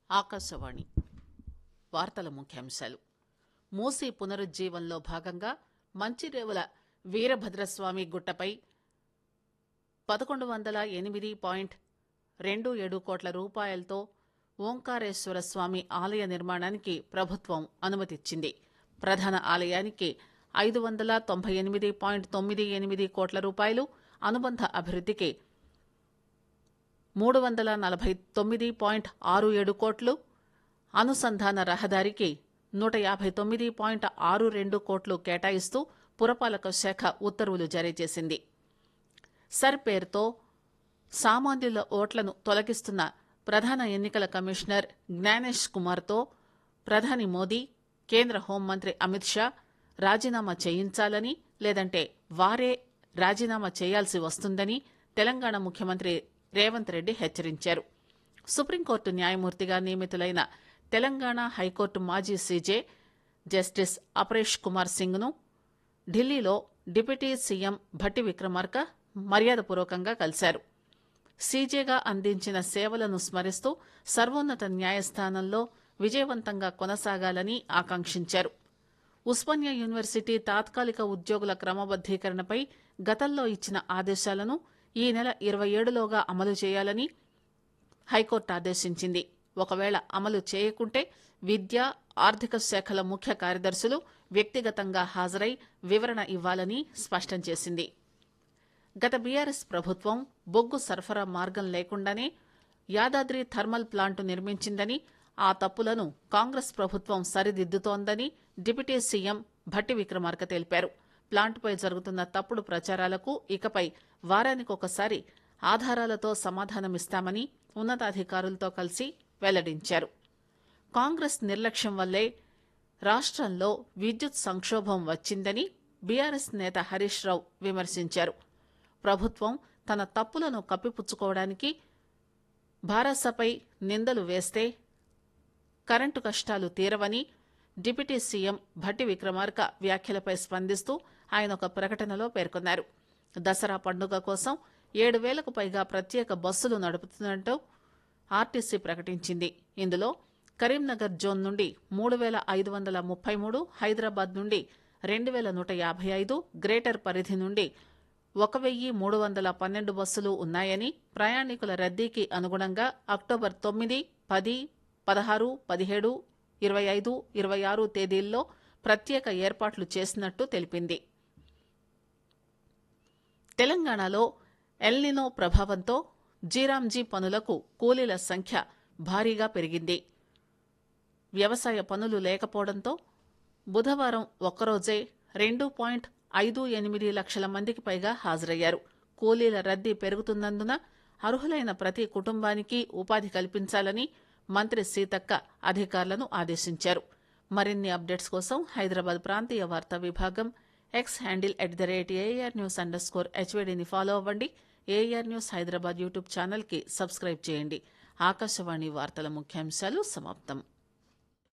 ఆకాశవాణి వార్తల ముఖ్యాంశాలు మూసీ పునరుజ్జీవంలో భాగంగా మంచిరేవుల వీరభద్రస్వామి గుట్టపై పదకొండు వందల ఎనిమిది పాయింట్ రెండు ఏడు కోట్ల రూపాయలతో ఓంకారేశ్వర స్వామి ఆలయ నిర్మాణానికి ప్రభుత్వం అనుమతిచ్చింది ప్రధాన ఆలయానికి ఐదు వందల తొంభై ఎనిమిది పాయింట్ తొమ్మిది ఎనిమిది కోట్ల రూపాయలు అనుబంధ అభివృద్ధికి మూడు వందల నలభై తొమ్మిది పాయింట్ ఆరు ఏడు కోట్లు అనుసంధాన రహదారికి నూట యాభై తొమ్మిది పాయింట్ ఆరు రెండు కోట్లు కేటాయిస్తూ పురపాలక శాఖ ఉత్తర్వులు జారీ చేసింది సర్ పేరుతో సామాన్యుల ఓట్లను తొలగిస్తున్న ప్రధాన ఎన్నికల కమిషనర్ జ్ఞానేష్ కుమార్తో ప్రధాని మోదీ కేంద్ర హోంమంత్రి అమిత్ షా రాజీనామా చేయించాలని లేదంటే వారే రాజీనామా చేయాల్సి వస్తుందని తెలంగాణ ముఖ్యమంత్రి రేవంత్ రెడ్డి హెచ్చరించారు సుప్రీంకోర్టు న్యాయమూర్తిగా నియమితులైన తెలంగాణ హైకోర్టు మాజీ సీజే జస్టిస్ అపరేష్ కుమార్ సింగ్ను ఢిల్లీలో డిప్యూటీ సీఎం భట్టి విక్రమార్క మర్యాదపూర్వకంగా కలిశారు సీజేగా అందించిన సేవలను స్మరిస్తూ సర్వోన్నత న్యాయస్థానంలో విజయవంతంగా కొనసాగాలని ఆకాంక్షించారు ఉస్మానియా యూనివర్సిటీ తాత్కాలిక ఉద్యోగుల క్రమబద్దీకరణపై గతంలో ఇచ్చిన ఆదేశాలను ఈ నెల ఇరవై ఏడులోగా అమలు చేయాలని హైకోర్టు ఆదేశించింది ఒకవేళ అమలు చేయకుంటే విద్య ఆర్థిక శాఖల ముఖ్య కార్యదర్శులు వ్యక్తిగతంగా హాజరై వివరణ ఇవ్వాలని స్పష్టం చేసింది గత బీఆర్ఎస్ ప్రభుత్వం బొగ్గు సరఫరా మార్గం లేకుండానే యాదాద్రి థర్మల్ ప్లాంటు నిర్మించిందని ఆ తప్పులను కాంగ్రెస్ ప్రభుత్వం సరిదిద్దుతోందని డిప్యూటీ సీఎం భట్టి విక్రమార్క తెలిపారు ప్లాంటుపై జరుగుతున్న తప్పుడు ప్రచారాలకు ఇకపై వారానికొకసారి ఆధారాలతో సమాధానమిస్తామని ఉన్నతాధికారులతో కలిసి వెల్లడించారు కాంగ్రెస్ నిర్లక్ష్యం వల్లే రాష్ట్రంలో విద్యుత్ సంక్షోభం వచ్చిందని బీఆర్ఎస్ నేత హరీష్ రావు విమర్శించారు ప్రభుత్వం తన తప్పులను కప్పిపుచ్చుకోవడానికి భారసపై నిందలు వేస్తే కరెంటు కష్టాలు తీరవని డిప్యూటీ సీఎం భట్టి విక్రమార్క వ్యాఖ్యలపై స్పందిస్తూ ఆయన ఒక ప్రకటనలో పేర్కొన్నారు దసరా పండుగ కోసం ఏడు వేలకు పైగా ప్రత్యేక బస్సులు నడుపుతున్నట్టు ఆర్టీసీ ప్రకటించింది ఇందులో కరీంనగర్ జోన్ నుండి మూడు వేల ఐదు వందల ముప్పై మూడు హైదరాబాద్ నుండి రెండు వేల నూట యాభై ఐదు గ్రేటర్ పరిధి నుండి ఒక వెయ్యి మూడు వందల పన్నెండు బస్సులు ఉన్నాయని ప్రయాణికుల రద్దీకి అనుగుణంగా అక్టోబర్ తొమ్మిది పది పదహారు పదిహేడు ఇరవై ఐదు ఇరవై ఆరు తేదీల్లో ప్రత్యేక ఏర్పాట్లు చేసినట్టు తెలిపింది తెలంగాణలో ఎల్నినో ప్రభావంతో జీరాంజీ పనులకు కూలీల సంఖ్య భారీగా పెరిగింది వ్యవసాయ పనులు లేకపోవడంతో బుధవారం ఒక్కరోజే రెండు పాయింట్ ఐదు ఎనిమిది లక్షల మందికి పైగా హాజరయ్యారు కూలీల రద్దీ పెరుగుతున్నందున అర్హులైన ప్రతి కుటుంబానికి ఉపాధి కల్పించాలని మంత్రి సీతక్క అధికారులను ఆదేశించారు మరిన్ని అప్డేట్స్ కోసం హైదరాబాద్ ప్రాంతీయ వార్తా విభాగం X handle at the rate AIR news underscore హెచ్వీడీని ఫాలో అవ్వండి ఏఆర్ న్యూస్ హైదరాబాద్ యూట్యూబ్ ఛానల్కి సబ్స్క్రైబ్ చేయండి ఆకాశవాణి వార్తల ముఖ్యాంశాలు సమాప్తం